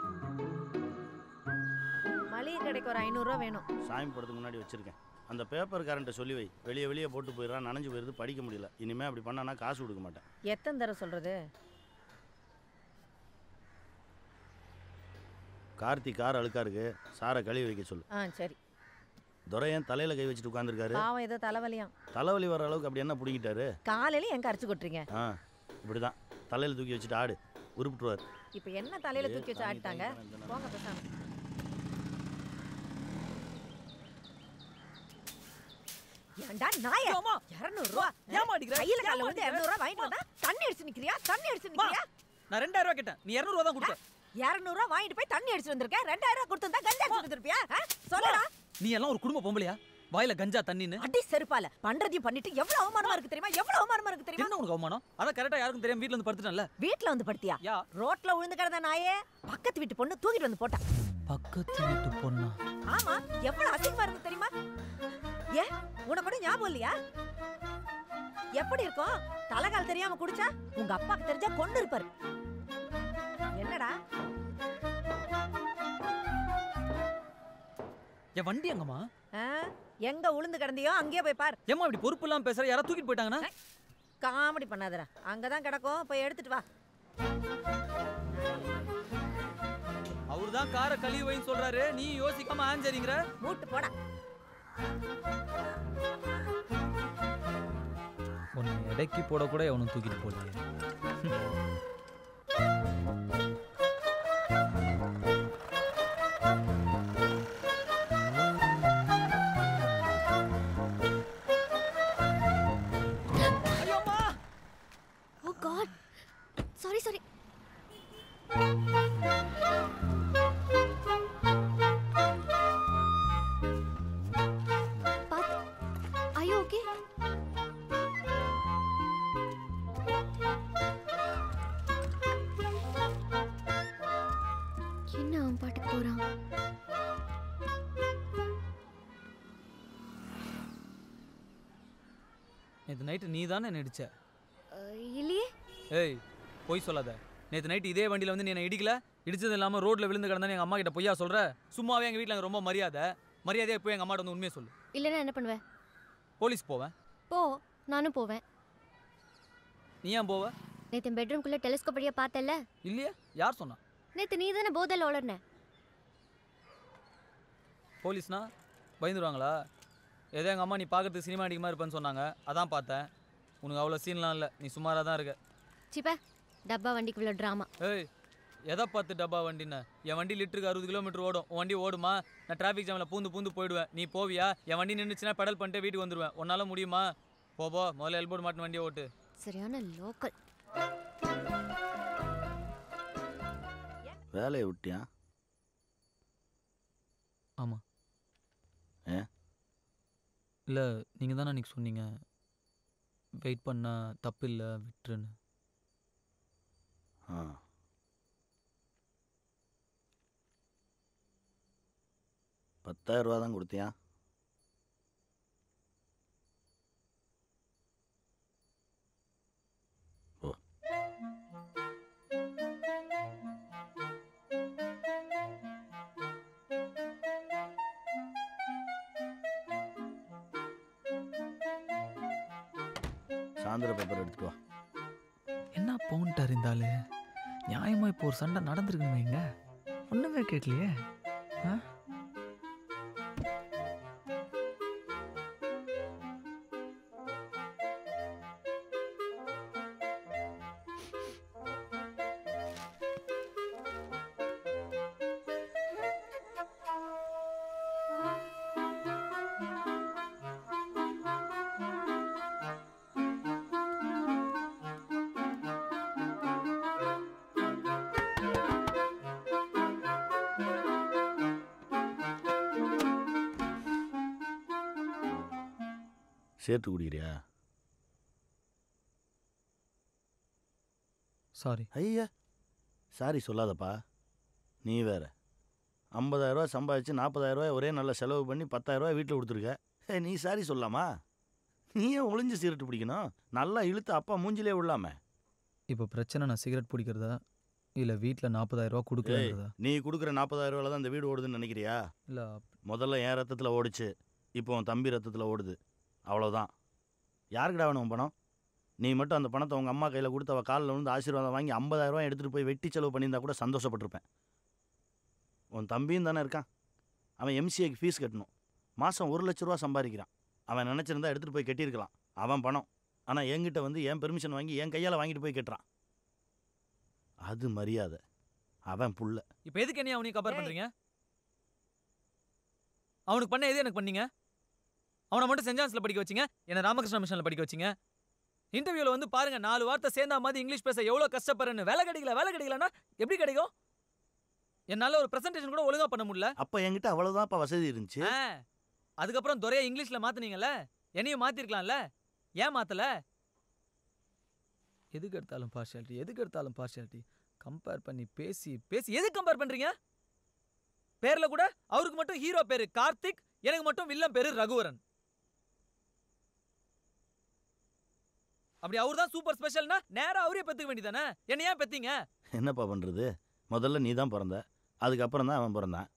மளிகை கடைக்கு ஒரு ஐநூறுரூவா வேணும் சாமி படத்துக்கு முன்னாடி வச்சிருக்கேன் அந்த பேப்பர் கரண்ட்டை சொல்லி வை வெளியே வெளியே போட்டு போயிடறான் நனைஞ்சு போயிடுது படிக்க முடியல இனிமேல் அப்படி பண்ணானா காசு கொடுக்க மாட்டேன் எத்தனை தடவை சொல்றது கார்த்தி கார் அழுக்கா இருக்கு சாரை கழுவி வைக்க சொல்லு ஆ சரி துரையன் தலையில் கை வச்சுட்டு உட்காந்துருக்காரு பாவம் ஏதோ தலைவலியாம் தலைவலி வர அளவுக்கு அப்படி என்ன பிடிங்கிட்டாரு காலையில எங்க அரைச்சு கொட்டுறீங்க ஆ இப்படி தான் தலையில் தூக்கி வச்சுட்டு ஆடு உருப்பிட்டுருவார் இப்போ என்ன தலையில தூக்கி வச்சு ஆடிட்டாங்க போங்க பேசாம ஏன்டா நாய இருநூறு ரூபா ஏம்மா அடிக்கிற? கையில கால ஏம்மா வந்து அடிக்கிற? இருநூறு ரூபா வாங்கிட்டு வந்தா தண்ணி அடிச்சு நிக்கிறியா தண்ணி அடிச்சு நிக்கிறியா நான் ரெண்டாயிரம் ரூபா கேட்டேன் நீ இரநூறுவா தான் கொடுத்த இருநூறு ரூபா வாங்கிட்டு போய் தண்ணி அடிச்சு வந்திருக்க ரெண்டாயிரம் ரூபா கொடுத்திருந்தா கஞ்சா அடிச்சு வந்திருப்பியா ஆ? சொல்லுடா நீ எல்லாம் ஒரு குடும்ப பொம்பளையா வாயில கஞ்சா தண்ணின்னு அடி செருப்பால பண்றதையும் பண்ணிட்டு எவ்வளவு அவமானமா இருக்கு தெரியுமா எவ்வளவு அவமானமா இருக்கு தெரியுமா என்ன உனக்கு அவமானம் அதான் கரெக்டா யாருக்கும் தெரியாம வீட்ல வந்து படுத்துட்டேன்ல வீட்ல வந்து படுத்தியா யா ரோட்ல விழுந்து கிடந்த நாயே பக்கத்து வீட்டு பொண்ணு தூக்கிட்டு வந்து போட்டா பக்கத்து வீட்டு பொண்ணா ஆமா எவ்வளவு அசிங்கமா இருக்கு தெரியுமா ஏ உனக்கு கூட ஞாபகம் இல்லையா எப்படி இருக்கும் தலைகால் தெரியாம குடிச்சா உங்க அப்பாக்கு தெரிஞ்சா கொண்டு இருப்பாரு என்னடா என் வண்டி எங்கம்மா ஆ? எங்க உளுந்து கிடந்தியோ அங்கேயே போய் பார் ஏம்மா இப்படி பொறுப்பு இல்லாம பேசுற யாரா தூக்கிட்டு போயிட்டாங்கன்னா காமெடி பண்ணாதடா அங்கதான் கிடக்கும் போய் எடுத்துட்டு வா அவர் தான் காரை கழுவி வைன்னு சொல்றாரு நீ யோசிக்காம ஆஞ்சரிங்கிற மூட்டு போடா உன்னை எடைக்கு போட கூட எவனும் தூக்கிட்டு போடலையே ஓ காட் சாரி சாரி பாத்து ஐ ஓகே என்ன அவன் பாட்டுக்கு போறான் நேற்று நைட்டு நீ தானே என்ன இடிச்ச அஹ், இல்லையே ஏய் பொய் சொல்லாத நேற்று நைட்டு இதே வண்டியில் வந்து நீ என்ன இடிக்கல இடிச்சது இல்லாமல் ரோட்டில் விழுந்து கிடந்தானே எங்கள் அம்மா கிட்ட பொய்யா சொல்கிற சும்மாவே எங்கள் வீட்டில் எனக்கு ரொம்ப மரியாதை மரியாதையாக போய் எங்கள் அம்மாட்ட வந்து உண்மையை சொல்லு இல்லைன்னா என்ன பண்ணுவேன் போலீஸ் போவேன் போ நானும் போவேன் நீ ஏன் போவ நேத்து பெட்ரூம்குள்ள டெலிஸ்கோப் வழியா பார்த்தல இல்லையா யார் சொன்னா நேத்து நீ தானே போதையில் உளர்ன போலீஸ்னா பயந்துருவாங்களா ஏதோ எங்கள் அம்மா நீ பார்க்கறதுக்கு சினிமா அடிக்கமாக இருப்பேன்னு சொன்னாங்க அதான் பார்த்தேன் உனக்கு அவ்வளோ சீன்லாம் இல்லை நீ சுமாராக தான் இருக்க சிப்ப டப்பா வண்டிக்குள்ள ட்ராமா ஏய் எதை பார்த்து டப்பா வண்டின்னு என் வண்டி லிட்டருக்கு அறுபது கிலோமீட்டர் ஓடும் உன் வண்டி ஓடுமா நான் டிராஃபிக் ஜாமில் பூந்து பூந்து போயிடுவேன் நீ போவியா என் வண்டி நின்றுச்சுன்னா பெடல் பண்ணிட்டு வீட்டுக்கு வந்துடுவேன் உன்னால் முடியுமா போ போ முதல்ல எல்போர்ட் மாட்டின வண்டியை ஓட்டு சரியான லோக்கல் வேலையை விட்டியா ஆமாம் ஏன் இல்லை நீங்கள் தானே அன்றைக்கி சொன்னீங்க வெயிட் பண்ண தப்பு இல்லை விட்டுருன்னு ஆ பத்தாயிரம் ரூபா தான் கொடுத்தியா ஓ சாயந்தர பேப்பர் எடுத்துட்டு வா என்ன பவுன்ட்டார் இந்த ஆளு நியாயமா இப்போ ஒரு சண்டை நடந்திருக்குன்னு வைங்க ஒண்ணுமே கேட்கலையே ஆ சேர்த்து குடிக்கிறியா சாரி ஐயா சாரி சொல்லாதப்பா நீ வேற ஐம்பதாயிரரூவா சம்பாதிச்சு நாற்பதாயிரரூவா ஒரே நல்ல செலவு பண்ணி பத்தாயிரரூவா வீட்டில் கொடுத்துருக்க ஏ நீ சாரி சொல்லாமா நீ ஏன் ஒளிஞ்சு சிகரெட் பிடிக்கணும் நல்லா இழுத்து அப்பா மூஞ்சிலே விடலாமே இப்போ பிரச்சனை நான் சிகரெட் பிடிக்கிறதா இல்லை வீட்டில் நாற்பதாயிரரூவா ஏய், கொடுக்கலன்றதா நீ கொடுக்குற நாற்பதாயிரரூவால தான் இந்த வீடு ஓடுதுன்னு நினைக்கிறியா இல்லை முதல்ல என் ரத்தத்தில் ஓடுச்சு இப்போ உன் தம்பி ரத்தத்தில் ஓடுது அவ்வளோதான் யாருக்குடா வேணும் உன் பணம் நீ மட்டும் அந்த பணத்தை உங்கள் அம்மா கையில் கொடுத்து அவள் காலில் வந்து ஆசீர்வாதம் வாங்கி 50000 ரூபாய் எடுத்துகிட்டு போய் வெட்டி செலவு பண்ணியிருந்தா கூட சந்தோஷப்பட்டிருப்பேன் உன் தம்பியும் தானே இருக்கான் அவன் எம்சிஏக்கு ஃபீஸ் கட்டணும் மாதம் ஒரு லட்ச ரூபா சம்பாதிக்கிறான் அவன் நினச்சிருந்தா எடுத்துகிட்டு போய் கட்டியிருக்கலாம் அவன் பணம் ஆனால் என்கிட்ட வந்து என் பெர்மிஷன் வாங்கி என் கையால் வாங்கிட்டு போய் கட்டுறான் அது மரியாதை அவன் புள்ள இப்போ எதுக்கு என்ன அவனையும் கம்பேர் பண்ணுறீங்க அவனுக்கு பண்ண எது எனக்கு பண்ணீங்க அவனை மட்டும் சென்ட் ஜான்ஸில் படிக்க வச்சிங்க என்னை ராமகிருஷ்ண மிஷனில் படிக்க வச்சிங்க இன்டர்வியூவில் வந்து பாருங்க நாலு வார்த்தை சேர்ந்தா மாதிரி இங்கிலீஷ் பேச எவ்வளோ கஷ்டப்படுறேன்னு வேலை கிடைக்கல வேலை கிடைக்கலன்னா எப்படி கிடைக்கும் என்னால் ஒரு ப்ரெசன்டேஷன் கூட ஒழுங்கா பண்ண முடியல அப்போ என்கிட்ட அவ்வளோதான் இப்போ வசதி இருந்துச்சு ஆ அதுக்கப்புறம் துறையா இங்கிலீஷில் மாத்துனீங்கல்ல என்னையும் மாற்றிருக்கலாம்ல ஏன் மாற்றல எதுக்கு எடுத்தாலும் பார்ஷியாலிட்டி எதுக்கு எடுத்தாலும் பார்ஷியாலிட்டி கம்பேர் பண்ணி பேசி பேசி எதுக்கு கம்பேர் பண்ணுறீங்க பேரில் கூட அவருக்கு மட்டும் ஹீரோ பேரு கார்த்திக் எனக்கு மட்டும் வில்லன் பேரு ரகுவரன் அப்படி அவர் தான் சூப்பர் ஸ்பெஷல்னா நேரா அவரே பெத்துக்க வேண்டியதானே என்ன ஏன் பெத்தீங்க என்னப்பா பண்ணுறது முதல்ல நீ தான் பிறந்த அதுக்கப்புறம் தான் அவன் பிறந்தான்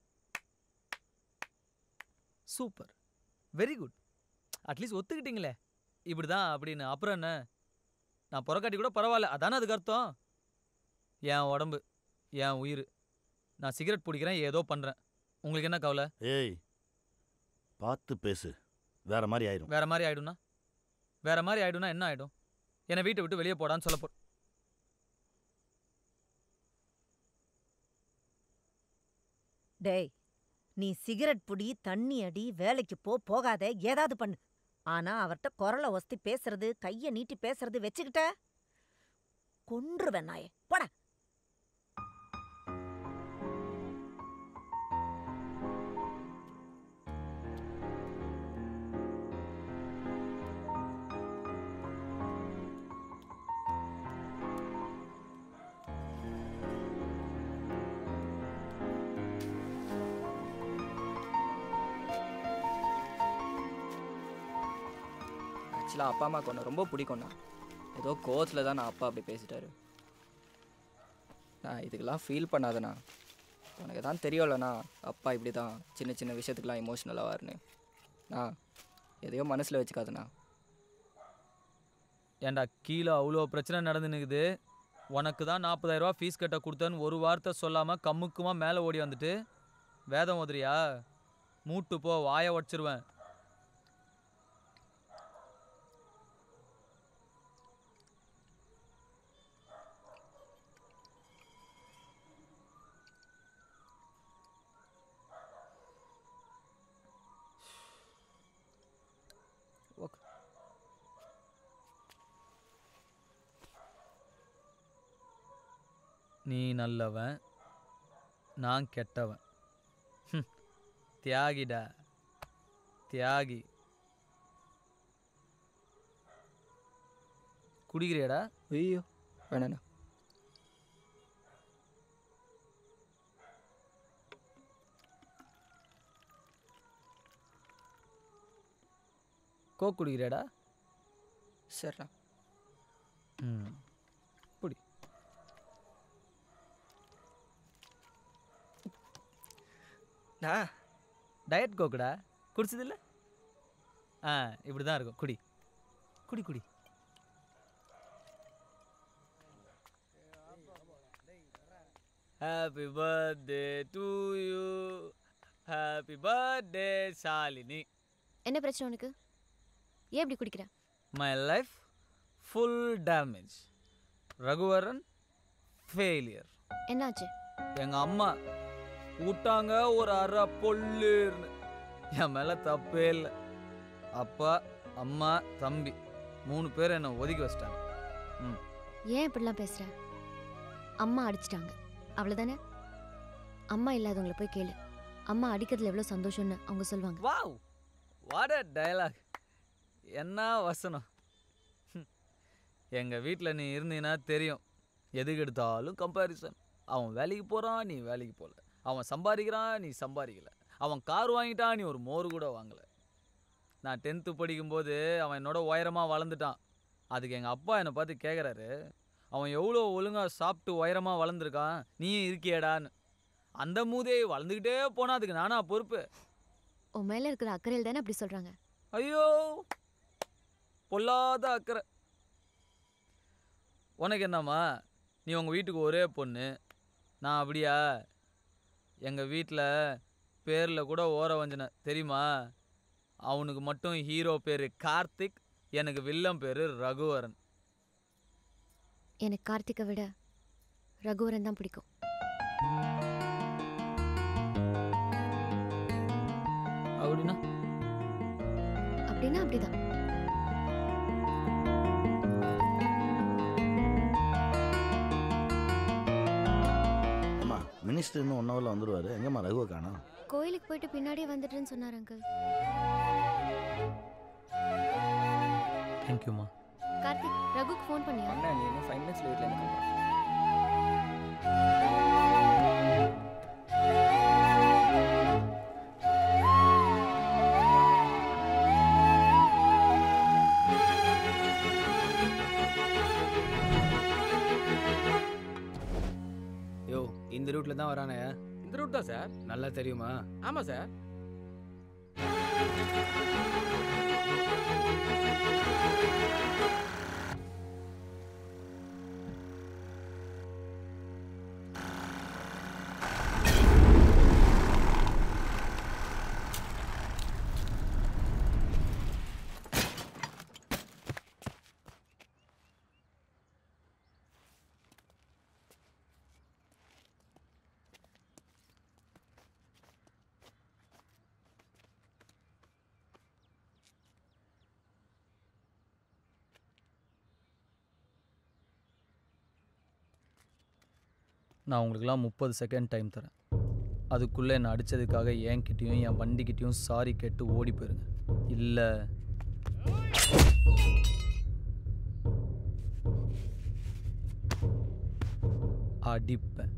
சூப்பர் வெரி குட் அட்லீஸ்ட் ஒத்துக்கிட்டீங்களே இப்படிதான் அப்படின்னு அப்புறம் என்ன நான் புறக்காட்டி கூட பரவாயில்ல அதானே அதுக்கு அர்த்தம் என் உடம்பு என் உயிர் நான் சிகரெட் பிடிக்கிறேன் ஏதோ பண்ணுறேன் உங்களுக்கு என்ன கவலை ஏய் பார்த்து பேசு வேற மாதிரி ஆயிரும் வேற மாதிரி ஆயிடும்னா வேற மாதிரி ஆயிடும்னா என்ன ஆயிடும் என்னை வீட்டை விட்டு வெளியே போடான்னு சொல்ல போ டேய் நீ சிகரெட் புடி தண்ணி அடி வேலைக்கு போ போகாத ஏதாவது பண்ணு ஆனா அவர்ட்ட குரலை ஒஸ்தி பேசுறது கைய நீட்டி பேசுறது வச்சுக்கிட்ட கொன்றுவேன் நாயே போடா ஆக்சுவலாக அப்பா அம்மாவுக்கு ஒன்று ரொம்ப பிடிக்கும்ண்ணா ஏதோ கோவத்தில் தான் நான் அப்பா அப்படி பேசிட்டாரு நான் இதுக்கெல்லாம் ஃபீல் பண்ணாதண்ணா உனக்கு தான் தெரியும்லண்ணா அப்பா இப்படி தான் சின்ன சின்ன விஷயத்துக்கெலாம் எமோஷ்னலாக வாருன்னு நான் எதையோ மனசில் வச்சுக்காதண்ணா ஏன்டா கீழே அவ்வளோ பிரச்சனை நடந்துனுக்குது உனக்கு தான் நாற்பதாயிரரூவா ஃபீஸ் கட்ட கொடுத்தேன்னு ஒரு வார்த்தை சொல்லாமல் கம்முக்குமா மேலே ஓடி வந்துட்டு வேதம் ஓதுறியா மூட்டு போ வாயை உடச்சிருவேன் நீ நல்லவன் நான் கெட்டவன் ஹம், தியாகிடா தியாகி குடிக்கிறியாடா ஐயோ வேணாண்ணா கோக் குடிக்கிறியாடா சரிண்ணா ம் குடி நான் டயட் கோக்குடா குடிச்சதில்ல ஆ இப்படி தான் இருக்கும் குடி குடி குடி happy birthday to you happy birthday Shalini என்ன பிரச்சனை உனக்கு ஏன் இப்படி குடிக்கிற my life full damage Raghuvaran failure என்னாச்சு எங்கள் அம்மா விட்டாங்க ஒரு அரை பொல்லுன்னு என் மேலே தப்பே இல்லை அப்பா அம்மா தம்பி மூணு பேர் என்னை ஒதுக்கி வச்சிட்டாங்க ம் ஏன் இப்படிலாம் பேசுற அம்மா அடிச்சிட்டாங்க அவ்வளவுதானே அம்மா இல்லாதவங்கள போய் கேளு அம்மா அடிக்கிறதுல எவ்வளவு சந்தோஷம்னு அவங்க சொல்லுவாங்க வாவ் வாட் அ டயலாக் என்ன வசனம் எங்கள் வீட்டில் நீ இருந்தீன்னா தெரியும் எதுக்கு எடுத்தாலும் கம்பேரிசன் அவன் வேலைக்கு போகிறான் நீ வேலைக்கு போகல அவன் சம்பாதிக்கிறான் நீ சம்பாதிக்கல அவன் கார் வாங்கிட்டான் நீ ஒரு மோர் கூட வாங்கலை நான் டென்த்து படிக்கும்போது அவன் என்னோட உயரமாக வளர்ந்துட்டான் அதுக்கு எங்கள் அப்பா என்னை பார்த்து கேட்குறாரு அவன் எவ்வளோ ஒழுங்காக சாப்பிட்டு உயரமாக வளர்ந்துருக்கான் நீயும் இருக்கியேடான்னு அந்த மூதே வளர்ந்துக்கிட்டே போனால் அதுக்கு நானா பொறுப்பு உன் மேல இருக்கிற அக்கறையில் தானே அப்படி சொல்றாங்க ஐயோ பொல்லாத அக்கறை உனக்கு என்னம்மா நீ உங்கள் வீட்டுக்கு ஒரே பொண்ணு நான் அப்படியா எங்கள் வீட்டில் பேரில் கூட ஓர வஞ்சனை தெரியுமா அவனுக்கு மட்டும் ஹீரோ பேர் கார்த்திக் எனக்கு வில்லன் பேர் ரகுவரன் எனக்கு கார்த்திகை விட ரகுவரன் தான் பிடிக்கும் அப்படின்னா அப்படின்னா அப்படிதான் அம்மா மினிஸ்டர் இன்னும் ஒன் ஹவரில் வந்துடுவார் எங்கம்மா ரகுவை காணோம் கோயிலுக்கு போயிட்டு பின்னாடியே வந்துட்டுன்னு சொன்னார் அங்கிள் தேங்க்யூம்மா கார்த்திக் ரகுக்கு ஃபோன் பண்ணியா அண்ணா நீ இன்னும் ஃபைவ் மினிட்ஸில் வீட்டில் இருந்து கிளம்புறேன். யோ இந்த ரூட்ல தான் வரானே இந்த ரூட் தான் சார் நல்லா தெரியுமா ஆமாம் சார் நான் உங்களுக்குலாம் முப்பது செகண்ட் டைம் தரேன் அதுக்குள்ளே என்னை அடித்ததுக்காக என்கிட்டயும் என் வண்டிக்கிட்டேயும் சாரி கேட்டு ஓடி போயிருங்க இல்லை அடிப்பேன்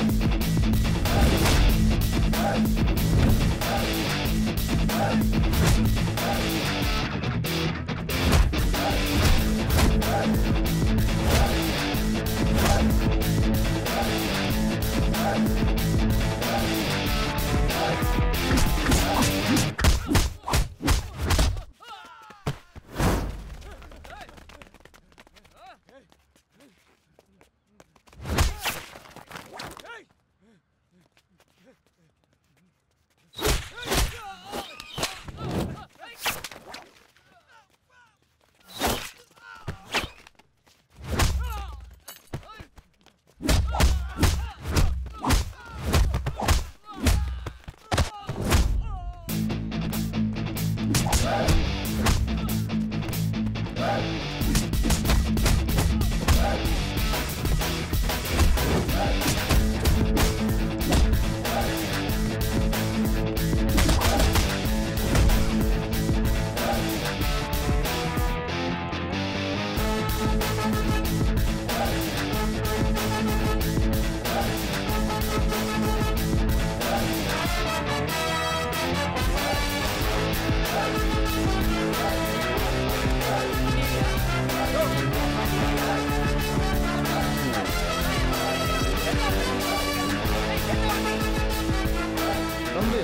தம்பி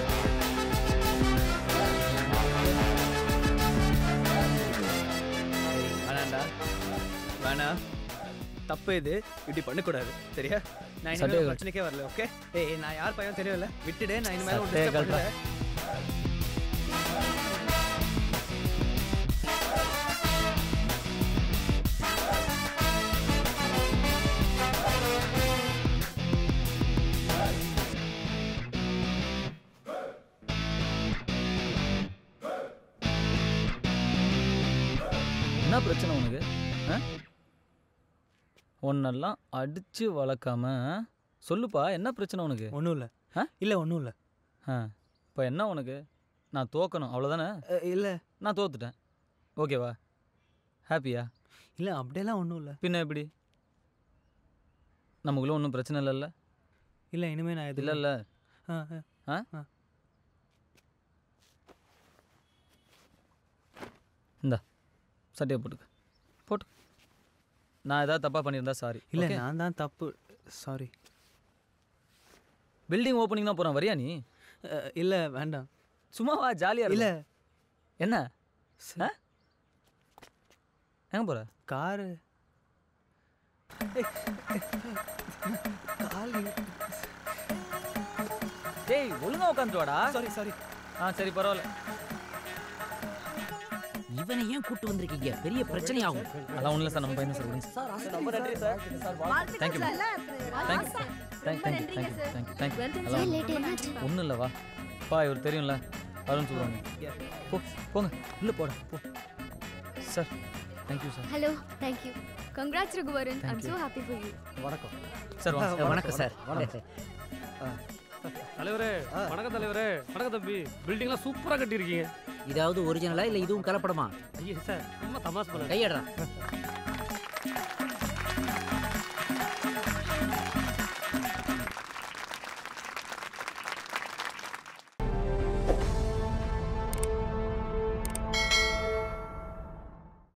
வேணாண்டா வேணாம் தப்பு இது இப்படி பண்ணக்கூடாது சரியா நான் சட்டையை இனிமேல் கழட்டு. பிரச்சனைக்கே வரல ஓகே ஏய் நான் யார் பையன் தெரியல விட்டுடு நான் இனிமேல் சட்டையை டிஸ்டர்ப் கழட்டுடா. பண்ணல என்ன பிரச்சனை உனக்கு ஆ உன்னெல்லாம் அடிச்சு வளர்க்காம ஆ? சொல்லுப்பா என்ன பிரச்சனை உனக்கு ஒன்றும் இல்லை ஆ இல்லை ஒன்றும் இல்லை ஆ இப்போ என்ன உனக்கு நான் தோக்கணும் அவ்வளோதானே இல்லை நான் தோத்துட்டேன் ஓகேவா ஹாப்பியா இல்லை அப்படியெல்லாம் ஒன்றும் இல்லை பின்ன எப்படி நமக்குள்ள ஒன்றும் பிரச்சனை இல்லைல்ல இல்லை இனிமேல் நான் இல்லை இல்லை ஆ ஆ ஆ ஆ. இந்தா சட்டையை போட்டுக்க போட்டு நான் ஏதாவது தப்பாக பண்ணியிருந்தா சாரி இல்லை நான் தான் தப்பு சாரி பில்டிங் ஓப்பனிங் தான் போகிறேன் வரியா நீ இல்லை வேண்டாம் சும்மாவா ஜாலியாக இல்ல. என்ன ஆ எங்கே போகிற காரு டேய் ஒழுங்கா உட்காந்துட்டு வாடா சாரி சாரி ஆ சரி பரவாயில்ல இவனை ஏன் கூட்டு வந்திருக்கீங்க பெரிய பிரச்சனை ஆகும் அதெல்லாம் ஒன்றும் இல்லை சார் நம்ம பையன் சார் விடுங்க சார் ரொம்ப நன்றி sir thank you thank you thank thank you thank you thank you thank you ஏன் late என்னாச்சு? ஒன்றும் இல்லைவா பா இவர் தெரியும்ல அருண் சொல்லுவாங்க போ போங்க உள்ளே போடா போ sir thank you sir hello thank you congrats Raghuvaran I'm Thank you. so happy for you வணக்கம் சார் வாங்க வணக்கம் சார் தலைவரே வணக்கம் தலைவரே வணக்கம் தம்பி பில்டிங்லாம் சூப்பராக கட்டியிருக்கீங்க இதாவது ஒரிஜினலா இல்ல இதுவும் கலப்படமா ஐயே சார் ரொம்ப தமாஸ் பண்ண கையடுறா